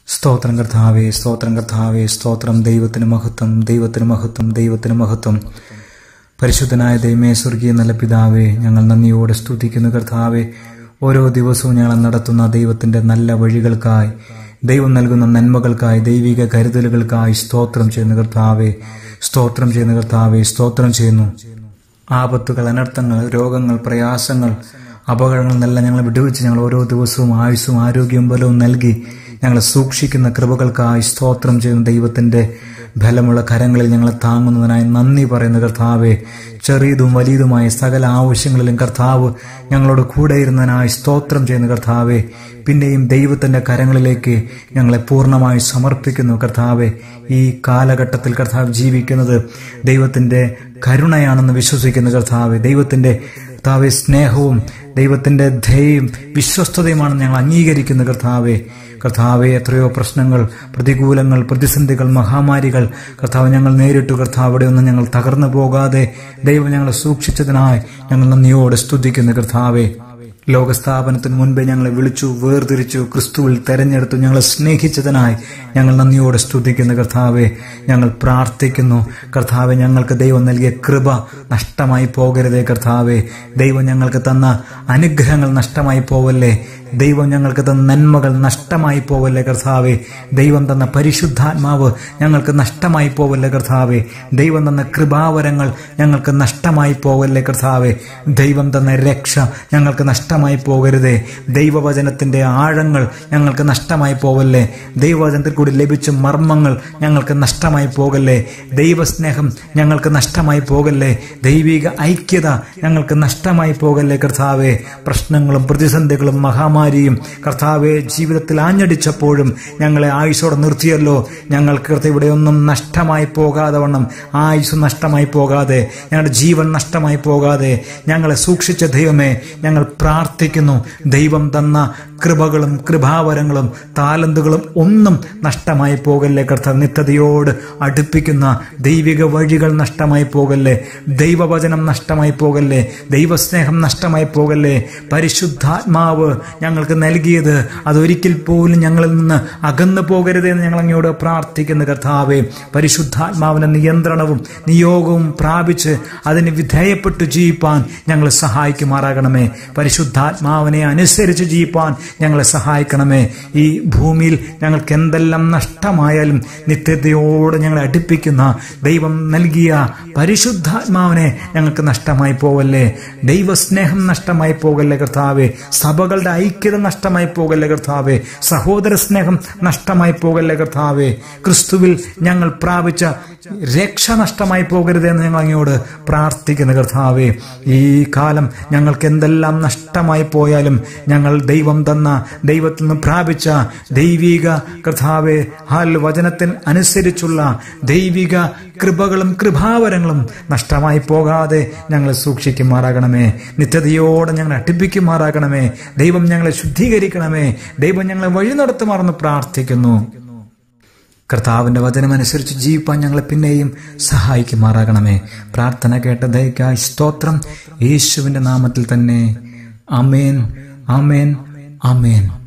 സ്തോത്രം കർത്താവേ സ്തോത്രം കർത്താവേ സ്തോത്രം ദൈവത്തിന് മഹത്വം ദൈവത്തിന് മഹത്വം ദൈവത്തിന് മഹത്വം പരിശുദ്ധനായ ദൈവമേ സ്വർഗീയ നല്ല പിതാവേ ഞങ്ങൾ നന്ദിയോടെ സ്തുതിക്കുന്നു കർത്താവേ ഓരോ ദിവസവും ഞങ്ങൾ നടത്തുന്ന ദൈവത്തിന്റെ നല്ല വഴികൾക്കായി ദൈവം നൽകുന്ന നന്മകൾക്കായി ദൈവിക കരുതലുകൾക്കായി സ്തോത്രം ചെയ്യുന്ന കർത്താവേ സ്തോത്രം ചെയ്യുന്ന കർത്താവേ സ്തോത്രം ചെയ്യുന്നു ആപത്തുകൾ അനർത്ഥങ്ങൾ രോഗങ്ങൾ പ്രയാസങ്ങൾ അപകടങ്ങളിൽ നിന്നെല്ലാം ഞങ്ങളെ വിടുവിച്ച് ഞങ്ങൾ ഓരോ ദിവസവും ആയുസ്സും ആരോഗ്യവും ബലവും നൽകി ഞങ്ങളെ സൂക്ഷിക്കുന്ന കൃപകൾക്കായി സ്തോത്രം ചെയ്യുന്ന ദൈവത്തിന്റെ ബലമുള്ള കരങ്ങളിൽ ഞങ്ങളെ താങ്ങുന്നതിനായി നന്ദി പറയുന്ന കർത്താവെ ചെറിയതും വലിയതുമായ സകല ആവശ്യങ്ങളിലും കർത്താവ് ഞങ്ങളോട് കൂടെ ഇരുന്നതിനായി സ്തോത്രം ചെയ്യുന്ന കർത്താവെ പിന്നെയും ദൈവത്തിന്റെ കരങ്ങളിലേക്ക് ഞങ്ങളെ പൂർണ്ണമായി സമർപ്പിക്കുന്നു കർത്താവെ ഈ കാലഘട്ടത്തിൽ കർത്താവ് ജീവിക്കുന്നത് ദൈവത്തിന്റെ കരുണയാണെന്ന് വിശ്വസിക്കുന്ന കർത്താവെ ദൈവത്തിന്റെ കർത്താവെ സ്നേഹവും ദൈവത്തിന്റെ ധൈര്യം വിശ്വസ്തതയുമാണ് ഞങ്ങൾ അംഗീകരിക്കുന്ന കർത്താവെ കർത്താവെ എത്രയോ പ്രശ്നങ്ങൾ പ്രതികൂലങ്ങൾ പ്രതിസന്ധികൾ മഹാമാരികൾ കർത്താവ് ഞങ്ങൾ നേരിട്ടു കർത്താവ് അവിടെ ഒന്നും ഞങ്ങൾ തകർന്നു പോകാതെ ദൈവം ഞങ്ങളെ സൂക്ഷിച്ചതിനായി ഞങ്ങൾ നന്ദിയോടെ സ്തുതിക്കുന്ന കർത്താവെ ലോകസ്ഥാപനത്തിന് മുൻപേ ഞങ്ങളെ വിളിച്ചു വേർതിരിച്ചു ക്രിസ്തുവിൽ തെരഞ്ഞെടുത്തു ഞങ്ങളെ സ്നേഹിച്ചതിനായി ഞങ്ങൾ നന്ദിയോടെ സ്തുതിക്കുന്ന കർത്താവെ ഞങ്ങൾ പ്രാർത്ഥിക്കുന്നു കർത്താവെ ഞങ്ങൾക്ക് ദൈവം നൽകിയ കൃപ നഷ്ടമായി പോകരുതേ കർത്താവെ ദൈവം ഞങ്ങൾക്ക് തന്ന അനുഗ്രഹങ്ങൾ നഷ്ടമായി പോവല്ലേ ദൈവം ഞങ്ങൾക്ക് തന്ന നന്മകൾ നഷ്ടമായി പോവല്ലേ കർത്താവെ ദൈവം തന്ന പരിശുദ്ധാത്മാവ് ഞങ്ങൾക്ക് നഷ്ടമായി പോവല്ലേ കർത്താവെ ദൈവം തന്ന കൃപാവരങ്ങൾ ഞങ്ങൾക്ക് നഷ്ടമായി പോവല്ലേ കർത്താവെ ദൈവം തന്ന രക്ഷ ഞങ്ങൾക്ക് നഷ്ടമായി പോകരുതേ ദൈവവചനത്തിന്റെ ആഴങ്ങൾ ഞങ്ങൾക്ക് നഷ്ടമായി പോവല്ലേ ദൈവവചനത്തിൽ കൂടി ലഭിച്ച മർമ്മങ്ങൾ ഞങ്ങൾക്ക് നഷ്ടമായി പോകല്ലേ ദൈവസ്നേഹം ഞങ്ങൾക്ക് നഷ്ടമായി പോകല്ലേ ദൈവിക ഐക്യത ഞങ്ങൾക്ക് നഷ്ടമായി പോകല്ലേ കർത്താവെ പ്രശ്നങ്ങളും പ്രതിസന്ധികളും മഹാമാരിയും കർത്താവെ ജീവിതത്തിൽ ആഞ്ഞടിച്ചപ്പോഴും ഞങ്ങളെ ആയുസോടെ നിർത്തിയല്ലോ ഞങ്ങൾക്ക് കർത്ത ഇവിടെയൊന്നും നഷ്ടമായി പോകാതെ വണ്ണം ആയുസ് നഷ്ടമായി പോകാതെ ഞങ്ങളുടെ ജീവൻ നഷ്ടമായി പോകാതെ ഞങ്ങളെ സൂക്ഷിച്ച ദൈവമേ ഞങ്ങൾ പ്രാർത്ഥിക്കുന്നു ദൈവം തന്ന കൃപകളും കൃപാവരങ്ങളും താലന്തുകളും ഒന്നും നഷ്ടമായി പോകല്ലേ കർത്താവ് നിത്യതയോട് അടുപ്പിക്കുന്ന ദൈവിക വഴികൾ നഷ്ടമായി പോകല്ലേ ദൈവവചനം നഷ്ടമായി പോകല്ലേ ദൈവസ്നേഹം നഷ്ടമായി പോകല്ലേ പരിശുദ്ധാത്മാവ് ഞങ്ങൾക്ക് നൽകിയത് അതൊരിക്കൽ പോലും ഞങ്ങളിൽ നിന്ന് അകന്നു പോകരുത് എന്ന് ഞങ്ങൾ അങ്ങയോട് പ്രാർത്ഥിക്കുന്ന കർത്താവെ പരിശുദ്ധാത്മാവിന്റെ നിയന്ത്രണവും നിയോഗവും പ്രാപിച്ച് അതിന് വിധേയപ്പെട്ട് ജീവിപ്പാൻ ഞങ്ങളെ സഹായിക്കുമാറാകണമേ പരിശുദ്ധാത്മാവിനെ അനുസരിച്ച് ജീവിപ്പാൻ ഞങ്ങളെ സഹായിക്കണമേ ഈ ഭൂമിയിൽ ഞങ്ങൾക്ക് എന്തെല്ലാം നഷ്ടമായാലും നിത്യതയോടെ ഞങ്ങളെ അടുപ്പിക്കുന്ന ദൈവം നൽകിയ പരിശുദ്ധാത്മാവിനെ ഞങ്ങൾക്ക് നഷ്ടമായി പോവല്ലേ ദൈവസ്നേഹം നഷ്ടമായി പോകല്ലേ കർത്താവെ സഭകളുടെ ഐക്യത നഷ്ടമായി പോകല്ലേ കർത്താവെ സഹോദര സ്നേഹം നഷ്ടമായി പോകല്ലേ കർത്താവെ ക്രിസ്തുവിൽ ഞങ്ങൾ പ്രാപിച്ച രക്ഷ നഷ്ടമായി പോകരുത് എന്ന് ഞങ്ങൾ അങ്ങയോട് പ്രാർത്ഥിക്കുന്ന കർത്താവെ ഈ കാലം ഞങ്ങൾക്ക് എന്തെല്ലാം നഷ്ടമായി പോയാലും ഞങ്ങൾ ദൈവം തന്ന ദൈവത്തിൽ നിന്ന് പ്രാപിച്ച ദൈവിക കർത്താവെ ഹാൽ വചനത്തിന് അനുസരിച്ചുള്ള ദൈവിക കൃപകളും കൃപാവരങ്ങളും നഷ്ടമായി പോകാതെ ഞങ്ങളെ സൂക്ഷിക്കുമാറാകണമേ നിത്യതയോടെ ഞങ്ങളെ അട്ടിപ്പിക്കുമാറാകണമേ ദൈവം ഞങ്ങളെ ശുദ്ധീകരിക്കണമേ ദൈവം ഞങ്ങളെ വഴി നടത്തുമാറെന്ന് പ്രാർത്ഥിക്കുന്നു കർത്താവിന്റെ വചനമനുസരിച്ച് ജീവിപ്പാൻ ഞങ്ങളെ പിന്നെയും സഹായിക്കുമാറാകണമേ പ്രാർത്ഥന കേട്ട ദയക്കായി സ്തോത്രം യേശുവിന്റെ നാമത്തിൽ തന്നെ അമേൻ അമേൻ അമേൻ